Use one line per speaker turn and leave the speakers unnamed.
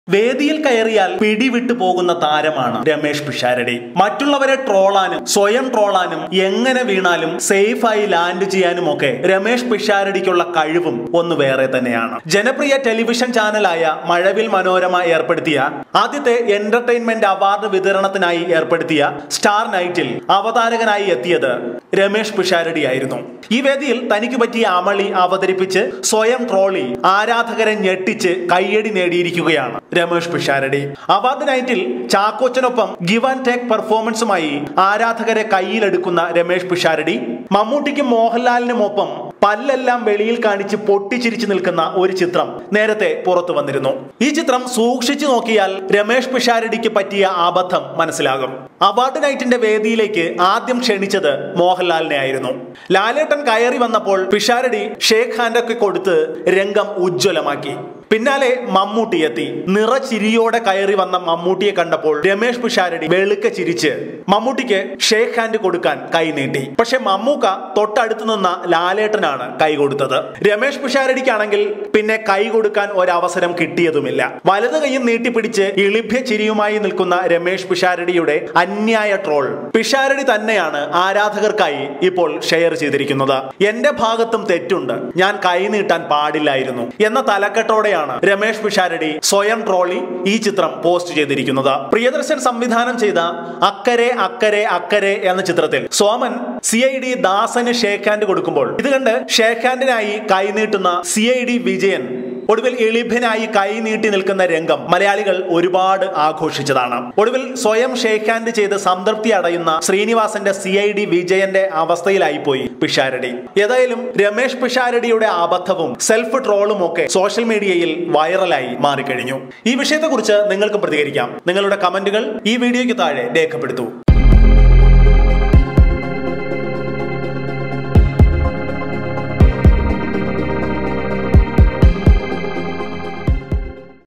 വേദിയിൽ കയറിയാൽ പിടിവിട്ടു പോകുന്ന താരമാണ് രമേഷ് പിഷാരടി മറ്റുള്ളവരെ ട്രോളാനും സ്വയം ട്രോളാനും എങ്ങനെ വീണാലും സേഫായി ലാൻഡ് ചെയ്യാനും ഒക്കെ രമേഷ് പിഷാരടിക്കുള്ള കഴിവും ഒന്ന് വേറെ തന്നെയാണ് ജനപ്രിയ ടെലിവിഷൻ ചാനലായ മഴവിൽ മനോരമ ഏർപ്പെടുത്തിയ ആദ്യത്തെ എന്റർടൈൻമെന്റ് അവാർഡ് വിതരണത്തിനായി ഏർപ്പെടുത്തിയ സ്റ്റാർ നൈറ്റിൽ അവതാരകനായി എത്തിയത് രമേഷ് പിഷാരടി ആയിരുന്നു ഈ വേദിയിൽ തനിക്ക് പറ്റിയ അമളി അവതരിപ്പിച്ച് സ്വയം ട്രോളി ആരാധകരെ ഞെട്ടിച്ച് കയ്യടി നേടിയിരിക്കുകയാണ് രമേഷ് പിഷാരടി അവാർഡ് നൈറ്റിൽ ചാക്കോച്ചനൊപ്പം ഗിവ് ആൻഡ് ടേക്ക് പെർഫോമൻസുമായി ആരാധകരെ കയ്യിലെടുക്കുന്ന രമേഷ് പിഷാരടി മമ്മൂട്ടിക്കും മോഹൻലാലിനുമൊപ്പം പല്ലെല്ലാം വെളിയിൽ കാണിച്ച് പൊട്ടിച്ചിരിച്ചു നിൽക്കുന്ന ഒരു ചിത്രം നേരത്തെ പുറത്തു വന്നിരുന്നു ഈ ചിത്രം സൂക്ഷിച്ചു നോക്കിയാൽ രമേഷ് പിഷാരടിക്ക് പറ്റിയ അബദ്ധം മനസ്സിലാകും അവാർഡ് നൈറ്റിന്റെ വേദിയിലേക്ക് ആദ്യം ക്ഷണിച്ചത് മോഹൻലാലിനെ ആയിരുന്നു ലാലേട്ടൻ കയറി വന്നപ്പോൾ പിഷാരടി ഷേഖ് ഹാൻഡൊക്കെ കൊടുത്ത് രംഗം ഉജ്ജ്വലമാക്കി പിന്നാലെ മമ്മൂട്ടി എത്തി നിറച്ചിരിയോടെ കയറി വന്ന മമ്മൂട്ടിയെ കണ്ടപ്പോൾ രമേഷ് പിഷാരടി വെളുക്ക ചിരിച്ച് മമ്മൂട്ടിക്ക് ഷേക്ക് ഹാൻഡ് കൊടുക്കാൻ കൈ നീട്ടി പക്ഷെ മമ്മൂക്ക തൊട്ടടുത്ത് നിന്ന ലാലേട്ടനാണ് കൈ കൊടുത്തത് രമേഷ് പിഷാരടിക്കാണെങ്കിൽ പിന്നെ കൈ കൊടുക്കാൻ ഒരവസരം കിട്ടിയതുമില്ല വലത് കൈയും നീട്ടിപ്പിടിച്ച് ഇളിഭ്യ ചിരിയുമായി നിൽക്കുന്ന രമേഷ് പിഷാരടിയുടെ അന്യായ ട്രോൾ പിഷാരടി തന്നെയാണ് ആരാധകർക്കായി ഇപ്പോൾ ഷെയർ ചെയ്തിരിക്കുന്നത് എന്റെ ഭാഗത്തും തെറ്റുണ്ട് ഞാൻ കൈ നീട്ടാൻ പാടില്ലായിരുന്നു എന്ന തലക്കെട്ടോടെയാണ് രമേഷ് പിഷാരടി സ്വയം ട്രോളി ഈ ചിത്രം പോസ്റ്റ് ചെയ്തിരിക്കുന്നത് പ്രിയദർശൻ സംവിധാനം ചെയ്ത അക്കരെ അക്കരെ അക്കരെ എന്ന ചിത്രത്തിൽ സോമൻ സി ഐ ഡി ദാസന് ഷേക്ക് ഹാൻഡ് കൊടുക്കുമ്പോൾ ഇത് കണ്ട് ഷേക്ക് ഹാൻഡിനായി കൈനീട്ടുന്ന സി ഐ ഡി വിജയൻ ഒടുവിൽ എളിഭനായി കൈ നീട്ടി നിൽക്കുന്ന രംഗം മലയാളികൾ ഒരുപാട് ആഘോഷിച്ചതാണ് ഒടുവിൽ സ്വയം ഷേക്ക് ഹാൻഡ് ചെയ്ത് സംതൃപ്തി അടയുന്ന ശ്രീനിവാസന്റെ സി ഐ ഡി വിജയന്റെ അവസ്ഥയിലായിപ്പോയി പിഷാരടി ഏതായാലും രമേഷ് പിഷാരടിയുടെ അബദ്ധവും സെൽഫ് ട്രോളും ഒക്കെ സോഷ്യൽ മീഡിയയിൽ വൈറലായി മാറിക്കഴിഞ്ഞു ഈ വിഷയത്തെക്കുറിച്ച് നിങ്ങൾക്ക് പ്രതികരിക്കാം നിങ്ങളുടെ കമന്റുകൾ ഈ വീഡിയോയ്ക്ക് താഴെ രേഖപ്പെടുത്തൂ